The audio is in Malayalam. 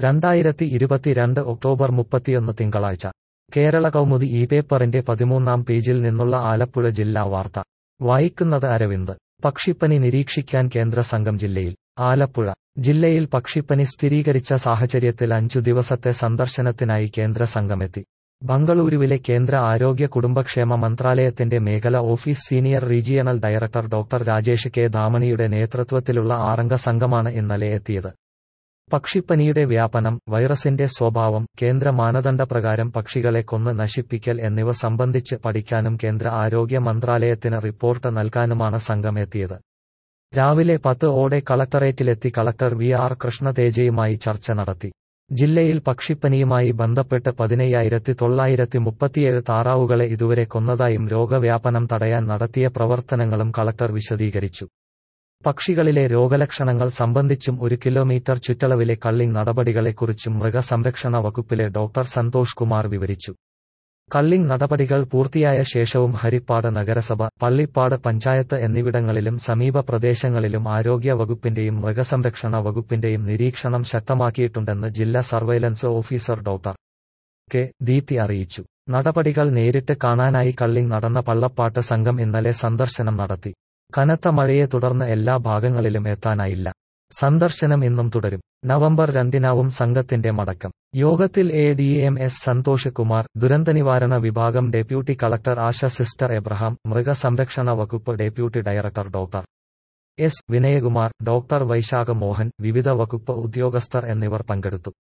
രണ്ടായിരത്തി ഇരുപത്തിരണ്ട് ഒക്ടോബർ മുപ്പത്തിയൊന്ന് തിങ്കളാഴ്ച കേരള കൗമുദി ഈ പേപ്പറിന്റെ പതിമൂന്നാം പേജിൽ നിന്നുള്ള ആലപ്പുഴ ജില്ലാ വാർത്ത വായിക്കുന്നത് അരവിന്ദ് പക്ഷിപ്പനി നിരീക്ഷിക്കാൻ കേന്ദ്ര സംഘം ജില്ലയിൽ ആലപ്പുഴ ജില്ലയിൽ പക്ഷിപ്പനി സ്ഥിരീകരിച്ച സാഹചര്യത്തിൽ അഞ്ചു ദിവസത്തെ സന്ദർശനത്തിനായി കേന്ദ്ര സംഘമെത്തി ബംഗളൂരുവിലെ കേന്ദ്ര ആരോഗ്യ കുടുംബക്ഷേമ മന്ത്രാലയത്തിന്റെ മേഖല office senior regional director doctor Rajesh K ധാമണിയുടെ നേതൃത്വത്തിലുള്ള ആറംഗ സംഘമാണ് ഇന്നലെ എത്തിയത് പക്ഷിപ്പനിയുടെ വ്യാപനം വൈറസിന്റെ സ്വഭാവം കേന്ദ്ര മാനദണ്ഡപ്രകാരം പക്ഷികളെ കൊന്ന് നശിപ്പിക്കൽ എന്നിവ സംബന്ധിച്ച് പഠിക്കാനും കേന്ദ്ര ആരോഗ്യ മന്ത്രാലയത്തിന് റിപ്പോർട്ട് നൽകാനുമാണ് സംഘം എത്തിയത് രാവിലെ പത്ത് ഓടെ കളക്ടറേറ്റിലെത്തി കളക്ടർ വി ആർ കൃഷ്ണതേജയുമായി ചർച്ച നടത്തി ജില്ലയിൽ പക്ഷിപ്പനിയുമായി ബന്ധപ്പെട്ട് പതിനയ്യായിരത്തി തൊള്ളായിരത്തി മുപ്പത്തിയേഴ് താറാവുകളെ ഇതുവരെ കൊന്നതായും രോഗവ്യാപനം തടയാൻ നടത്തിയ പ്രവർത്തനങ്ങളും കളക്ടർ വിശദീകരിച്ചു പക്ഷികളിലെ രോഗലക്ഷണങ്ങൾ സംബന്ധിച്ചും ഒരു കിലോമീറ്റർ ചുറ്റളവിലെ കള്ളിങ് നടപടികളെക്കുറിച്ചും മൃഗസംരക്ഷണ വകുപ്പിലെ ഡോക്ടർ സന്തോഷ് കുമാർ വിവരിച്ചു കള്ളിങ് നടപടികൾ പൂർത്തിയായ ശേഷവും ഹരിപ്പാട് നഗരസഭ പള്ളിപ്പാട് പഞ്ചായത്ത് എന്നിവിടങ്ങളിലും സമീപ പ്രദേശങ്ങളിലും ആരോഗ്യ വകുപ്പിന്റെയും മൃഗസംരക്ഷണ വകുപ്പിന്റെയും നിരീക്ഷണം ശക്തമാക്കിയിട്ടുണ്ടെന്ന് ജില്ലാ surveillance officer doctor K Deepthi അറിയിച്ചു നടപടികൾ നേരിട്ട് കാണാനായി കള്ളിങ് നടന്ന പള്ളപ്പാട്ട് സംഘം ഇന്നലെ സന്ദർശനം നടത്തി കനത്ത മഴയെ തുടർന്ന് എല്ലാ ഭാഗങ്ങളിലും എത്താനായില്ല സന്ദർശനം ഇന്നും തുടരും നവംബർ രണ്ടിനാവും സംഘത്തിന്റെ മടക്കം യോഗത്തിൽ A D M S Santhosh Kumar ദുരന്തനിവാരണ വിഭാഗം deputy collector Asha sister Abraham മൃഗസംരക്ഷണ വകുപ്പ് deputy director doctor S Vinayakumar doctor Vaishakha Mohan വിവിധ വകുപ്പ് ഉദ്യോഗസ്ഥർ എന്നിവർ പങ്കെടുത്തു